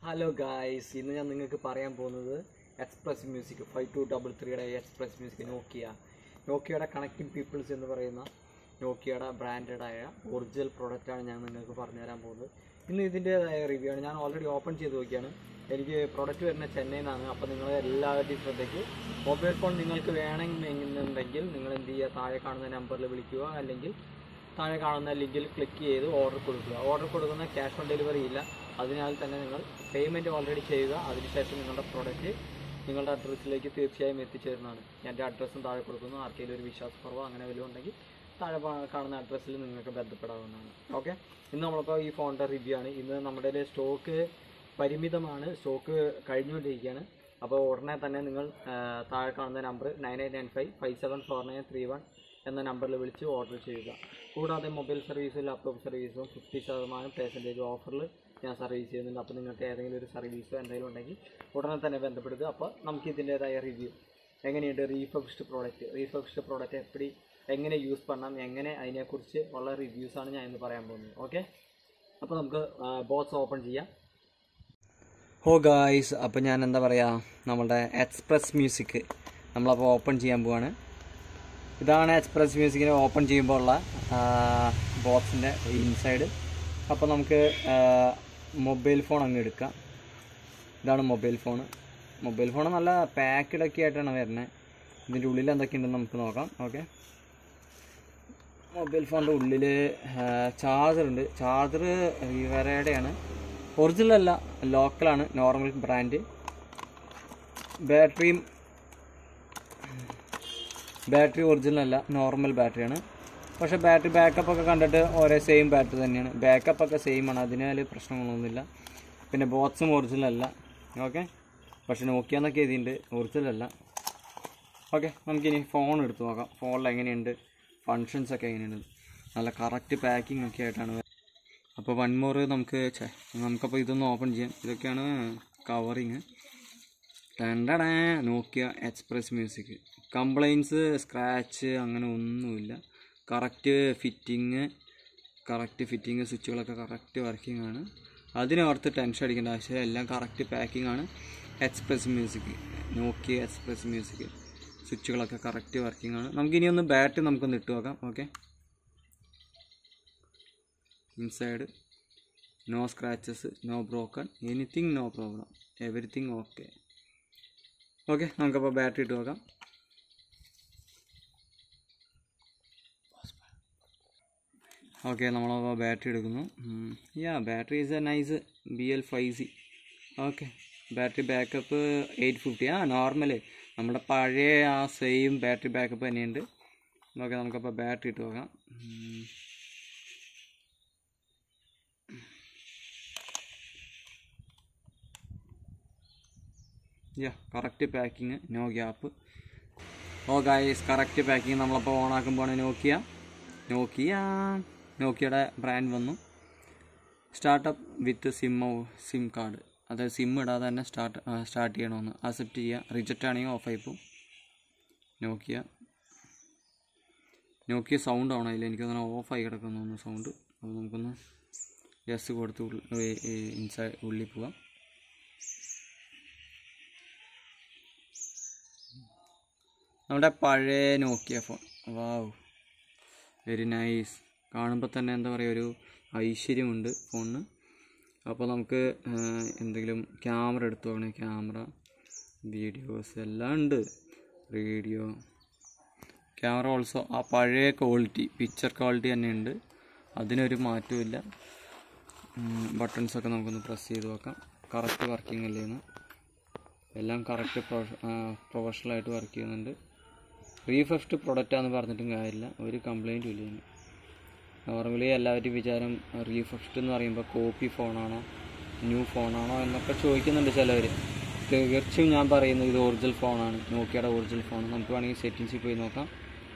Hello guys ഇന്ന് ഞാൻ നിങ്ങൾക്ക് പറയാൻ പോകുന്നത് express music five two double ത്രീയുടെ എക്സ്പ്രസ് മ്യൂസിക് നോക്കിയ നോക്കിയയുടെ കണക്റ്റിംഗ് പീപ്പിൾസ് എന്ന് പറയുന്ന നോക്കിയയുടെ ബ്രാൻഡഡായ ഒറിജിനൽ പ്രോഡക്റ്റാണ് ഞാൻ നിങ്ങൾക്ക് പറഞ്ഞു തരാൻ പോകുന്നത് ഇന്ന് ഇതിൻ്റേതായ റിവ്യൂ ആണ് ഞാൻ ഓൾറെഡി ഓപ്പൺ ചെയ്ത് നോക്കിയാണ് എനിക്ക് പ്രോഡക്റ്റ് വരുന്നത് ചെന്നൈയിൽ നിന്നാണ് അപ്പോൾ നിങ്ങൾ എല്ലാവരുടെയും ശ്രദ്ധയ്ക്ക് മൊബൈൽ ഫോൺ നിങ്ങൾക്ക് വേണമെന്നുണ്ടെങ്കിൽ നിങ്ങൾ എന്ത് ചെയ്യുക താഴെ കാണുന്ന നമ്പറിൽ വിളിക്കുക അല്ലെങ്കിൽ താഴെ കാണുന്ന ലിങ്കിൽ ക്ലിക്ക് ചെയ്ത് ഓർഡർ കൊടുക്കുക ഓർഡർ കൊടുക്കുന്ന ക്യാഷ് ഓൺ ഡെലിവറി ഇല്ല അതിനാൽ തന്നെ നിങ്ങൾ പേയ്മെൻറ്റ് ഓൾറെഡി ചെയ്യുക അതിനുശേഷം നിങ്ങളുടെ പ്രോഡക്റ്റ് നിങ്ങളുടെ അഡ്രസ്സിലേക്ക് തീർച്ചയായും എത്തിച്ചേരുന്നതാണ് എൻ്റെ അഡ്രസ്സും താഴെ കൊടുക്കുന്നു ആർക്കെങ്കിലും ഒരു വിശ്വാസക്കുറവോ അങ്ങനെ വല്ലതും ഉണ്ടെങ്കിൽ താഴെ പാ- കാണുന്ന അഡ്രസ്സിൽ നിങ്ങൾക്ക് ബന്ധപ്പെടാവുന്നതാണ് ഓക്കെ ഇന്ന് നമ്മളിപ്പോൾ ഈ ഫോണിൻ്റെ റിവ്യൂ ആണ് ഇന്ന് നമ്മുടെ സ്റ്റോക്ക് പരിമിതമാണ് സ്റ്റോക്ക് കഴിഞ്ഞുകൊണ്ടിരിക്കുകയാണ് അപ്പോൾ ഉടനെ തന്നെ നിങ്ങൾ ആ, താഴെ കാണുന്ന number nine eight nine five five seven four nine three one എന്ന നമ്പറിൽ വിളിച്ച് ഓർഡർ ചെയ്യുക കൂടാതെ മൊബൈൽ സർവീസും ലാപ്ടോപ്പ് സർവീസും ഫിഫ്റ്റി ശതമാനം പേഴ്സൻറ്റേജ് ഓഫറിൽ ഞാൻ സർവീസ് ചെയ്യുന്നുണ്ട് അപ്പോൾ നിങ്ങൾക്ക് ഏതെങ്കിലും ഒരു സർവീസോ എന്തെങ്കിലും ഉണ്ടെങ്കിൽ ഉടനെ തന്നെ ബന്ധപ്പെടുക അപ്പോൾ നമുക്ക് ഇതിൻ്റേതായ റിവ്യൂ എങ്ങനെയുണ്ട് റീഫബ്സ്റ്റ് പ്രോഡക്റ്റ് റീഫബ്സ്റ്റ് പ്രോഡക്റ്റ് എപ്പടി എങ്ങനെ യൂസ് பண்ணാം എങ്ങനെ അതിനെക്കുറിച്ച് ഉള്ള റിവ്യൂസാണ് ഞാൻ ഇന്ന് പറയാൻ പോകുന്നത് ഓക്കെ അപ്പോൾ നമുക്ക് ബോക്സ് ഓപ്പൺ ചെയ്യാം ഹോ ഗായ്സ് അപ്പോൾ ഞാൻ എന്താ പറയുക നമ്മളുടെ എക്സ്പ്രസ് മ്യൂസിക് നമ്മളപ്പോൾ ഓപ്പൺ ചെയ്യാൻ പോവാണ് ഇതാണ് എക്സ്പ്രസ് മ്യൂസിക്കിനെ ഓപ്പൺ ചെയ്യുമ്പോൾ ഉള്ള ബോക്സിൻ്റെ ഇൻസൈഡ് അപ്പോൾ നമുക്ക് മൊബൈൽ ഫോൺ അങ്ങ് എടുക്കാം ഇതാണ് മൊബൈൽ ഫോൺ മൊബൈൽ ഫോൺ നല്ല പാക്കഡ് ഒക്കെ ആയിട്ടാണ് വരുന്നത് ഇതിൻ്റെ ഉള്ളിൽ എന്തൊക്കെയുണ്ടെന്ന് നമുക്ക് നോക്കാം ഓക്കെ മൊബൈൽ ഫോണിൻ്റെ ഉള്ളിൽ ചാർജർ ഉണ്ട് ചാർജർ വിവരയുടെയാണ് ഒറിജിനൽ അല്ല ലോക്കലാണ് നോർമൽ ബ്രാൻഡ് ബാറ്ററിയും ബാറ്ററി ഒറിജിനൽ അല്ല നോർമൽ ബാറ്ററിയാണ് പക്ഷേ ബാറ്ററി ബാക്കപ്പ് ഒക്കെ കണ്ടിട്ട് ഒരേ സെയിം ബാറ്ററി തന്നെയാണ് ബാക്കപ്പ് ഒക്കെ സെയിം ആണ് അതിനാൽ പ്രശ്നങ്ങളൊന്നുമില്ല പിന്നെ ബോക്സും ഒറിജിനൽ അല്ല ഓക്കെ പക്ഷെ നോക്കിയാന്നൊക്കെ എഴുതിയിട്ടുണ്ട് ഒറിജിനൽ അല്ല ഓക്കെ നമുക്കിനി ഫോൺ എടുത്ത് നോക്കാം ഫോണിൽ എങ്ങനെയുണ്ട് ഫങ്ഷൻസ് ഒക്കെ എങ്ങനെയുണ്ട് നല്ല കറക്റ്റ് പാക്കിംഗ് ഒക്കെ ആയിട്ടാണ് വ- അപ്പോൾ വൺ മോർ നമുക്ക് ഛെ, നമുക്കപ്പോൾ ഇതൊന്ന് ഓപ്പൺ ചെയ്യാം ഇതൊക്കെയാണ് കവറിങ് രണ്ടടേ Nokia express music complaints scratch അങ്ങനെ ഒന്നുമില്ല കറക്റ്റ് ഫിറ്റിങ് കറക്റ്റ് ഫിറ്റിങ് സ്വിച്ചുകളൊക്കെ കറക്റ്റ് വർക്കിംഗ് ആണ് അതിനോർത്ത് ടെൻഷൻ അടിക്കേണ്ട ആവശ്യമില്ല എല്ലാം കറക്റ്റ് പാക്കിംഗ് ആണ് express music Nokia express music സ്വിച്ചുകളൊക്കെ കറക്റ്റ് വർക്കിംഗ് ആണ് നമുക്കിനി ഒന്ന് ബാറ്ററി നമുക്കൊന്ന് ഇട്ട് നോക്കാം okay inside no scratches no broken anything no problem everything okay okay നമുക്കപ്പോൾ ബാറ്ററി ഇട്ട് നോക്കാം ഓക്കെ നമ്മളപ്പോൾ ബാറ്ററി എടുക്കുന്നു yeah battery is a nice B L five C okay battery backup eight fifty ആ നോർമൽ നമ്മുടെ പഴയ ആ സെയിം ബാറ്ററി ബാക്കപ്പ് തന്നെയുണ്ട് ഓക്കെ നമുക്കപ്പോൾ ബാറ്ററി ഇട്ട് നോക്കാം ഉം. Yeah correct packing no gap oh guys correct packing നമ്മളപ്പോൾ ഓണാക്കുമ്പോൾ നോക്കിയ നോക്കിയ നോക്കിയയുടെ ബ്രാൻഡ് വന്നു startup with SIM SIM card അതായത് സിം ഇടാതെ തന്നെ സ്റ്റാർട്ട് സ്റ്റാർട്ട് ചെയ്യണമെന്ന് അക്സെപ്റ്റ് ചെയ്യുക റിജക്റ്റ് ആണെങ്കിൽ ഓഫ് ആയി പോകും നോക്കിയ നോക്കിയ സൗണ്ട് ആണോ അതിൽ എനിക്ക് തോന്നുന്നു ഓഫായി കിടക്കുന്നു സൗണ്ട് അപ്പോൾ നമുക്കൊന്ന് യെസ് കൊടുത്ത് ഇൻസൈഡ് ഉള്ളിൽ പോവാം നമ്മുടെ പഴയ Nokia phone wow very nice കാണുമ്പോൾ തന്നെ എന്താ പറയുക ഒരു ഐശ്വര്യമുണ്ട് ഫോണിന് അപ്പോൾ നമുക്ക് ആ, എന്തെങ്കിലും ക്യാമറ എടുത്തു നോക്കണേ ക്യാമറ വീഡിയോസ് എല്ലാം ഉണ്ട് റേഡിയോ ക്യാമറ ഓൾസോ ആ പഴയ ക്വാളിറ്റി പിക്ചർ ക്വാളിറ്റി തന്നെ ഉണ്ട് അതിനൊരു മാറ്റമില്ല ബട്ടൺസൊക്കെ നമുക്കൊന്ന് പ്രസ് ചെയ്ത് നോക്കാം കറക്റ്റ് വർക്കിംഗ് അല്ലേ എന്ന് എല്ലാം കറക്റ്റ് പ്രൊഫഷണലായിട്ട് വർക്ക് ചെയ്യുന്നുണ്ട് റീഫസ്റ്റ് പ്രൊഡക്റ്റാന്ന് പറഞ്ഞിട്ടും കാര്യമില്ല ഒരു കംപ്ലൈൻറ്റും ഇല്ല ഇതിന് നോർമലി എല്ലാവരും വിചാരം റീഫസ്റ്റ് എന്ന് പറയുമ്പോൾ കോപ്പി ഫോണാണോ ന്യൂ ഫോണാണോ എന്നൊക്കെ ചോദിക്കുന്നുണ്ട് ചിലവർ തീർച്ചയായും ഞാൻ പറയുന്നത് ഇത് ഒറിജിനൽ ഫോണാണ് നോക്കിയുടെ ഒറിജിനൽ ഫോൺ നമുക്ക് വേണമെങ്കിൽ സെറ്റിങ്സിൽ പോയി നോക്കാം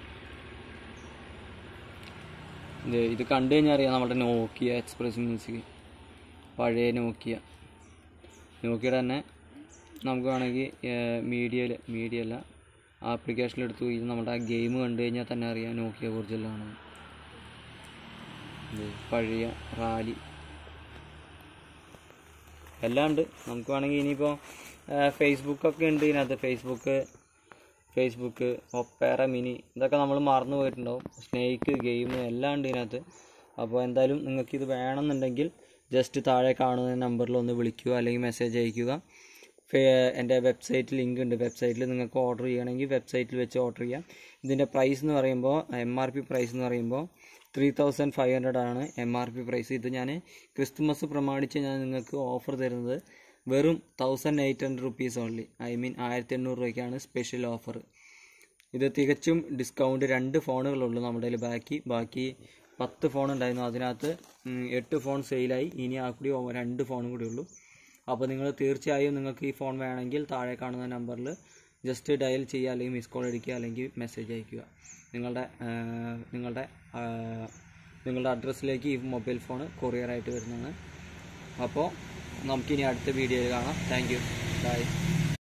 ഇത് ഇത് കണ്ടു കഴിഞ്ഞാൽ അറിയാം നമ്മുടെ നോക്കിയ എക്സ്പ്രസ് മ്യൂസിക് പഴയ നോക്കിയ നോക്കിയുടെ തന്നെ നമുക്ക് വേണമെങ്കിൽ മീഡിയയിൽ മീഡിയ അല്ല ആപ്ലിക്കേഷനിൽ എടുത്തു ഇത് നമ്മുടെ ആ ഗെയിം കണ്ടു കഴിഞ്ഞാൽ തന്നെ അറിയാം നോക്കിയ ഒറിജിനലാണ് ഇത് പഴയ റാലി എല്ലാം ഉണ്ട് നമുക്ക് വേണമെങ്കിൽ ഇനിയിപ്പോൾ ഫേസ്ബുക്കൊക്കെ ഉണ്ട് ഇതിനകത്ത് ഫേസ്ബുക്ക് ഫേസ്ബുക്ക് ഒപ്പേറ മിനി ഇതൊക്കെ നമ്മൾ മറന്നു പോയിട്ടുണ്ടാവും സ്നേക്ക് ഗെയിം എല്ലാം ഉണ്ട് ഇതിനകത്ത് അപ്പോൾ എന്തായാലും നിങ്ങൾക്ക് ഇത് വേണമെന്നുണ്ടെങ്കിൽ ജസ്റ്റ് താഴെ കാണുന്ന നമ്പറിൽ ഒന്ന് വിളിക്കുക അല്ലെങ്കിൽ മെസ്സേജ് അയയ്ക്കുക ഫേ- എൻ്റെ വെബ്സൈറ്റ് ലിങ്ക് ഉണ്ട് വെബ്സൈറ്റിൽ നിങ്ങൾക്ക് ഓർഡർ ചെയ്യണമെങ്കിൽ വെബ്സൈറ്റിൽ വെച്ച് ഓർഡർ ചെയ്യാം ഇതിൻ്റെ പ്രൈസ് എന്ന് പറയുമ്പോൾ എം ആർ പി പ്രൈസ് എന്ന് പറയുമ്പോൾ ത്രീ തൗസൻഡ് ഫൈവ് ഹൺഡ്രഡ് ആണ് എം ആർ പി പ്രൈസ് ഇത് ഞാൻ ക്രിസ്തുമസ് പ്രമാണിച്ച് ഞാൻ നിങ്ങൾക്ക് ഓഫർ തരുന്നത് വെറും thousand eight hundred rupees only I mean ആയിരത്തി എണ്ണൂറ് രൂപയ്ക്കാണ് സ്പെഷ്യൽ ഓഫർ ഇത് തികച്ചും ഡിസ്കൗണ്ട് രണ്ട് ഫോണുകളുള്ളൂ നമ്മുടെ കയ്യിൽ ബാക്കി ബാക്കി പത്ത് ഫോൺ ഉണ്ടായിരുന്നു അതിനകത്ത് ഉം, എട്ട് ഫോൺ സെയിലായി ഇനി ആ കൂടി ഒ- രണ്ട് ഫോണും കൂടി ഉള്ളൂ അപ്പോൾ നിങ്ങൾ തീർച്ചയായും നിങ്ങൾക്ക് ഈ ഫോൺ വേണമെങ്കിൽ താഴെ കാണുന്ന നമ്പറിൽ ജസ്റ്റ് ഡയൽ ചെയ്യുക അല്ലെങ്കിൽ മിസ് കോൾ അടിക്കുക അല്ലെങ്കിൽ മെസ്സേജ് അയയ്ക്കുക നിങ്ങളുടെ ആ, നിങ്ങളുടെ ആ, നിങ്ങളുടെ അഡ്രസ്സിലേക്ക് ഈ മൊബൈൽ ഫോൺ കൊറിയറായിട്ട് വരുന്നതാണ് അപ്പോൾ നമുക്കിനി അടുത്ത വീഡിയോയിൽ കാണാം താങ്ക് യു ബൈ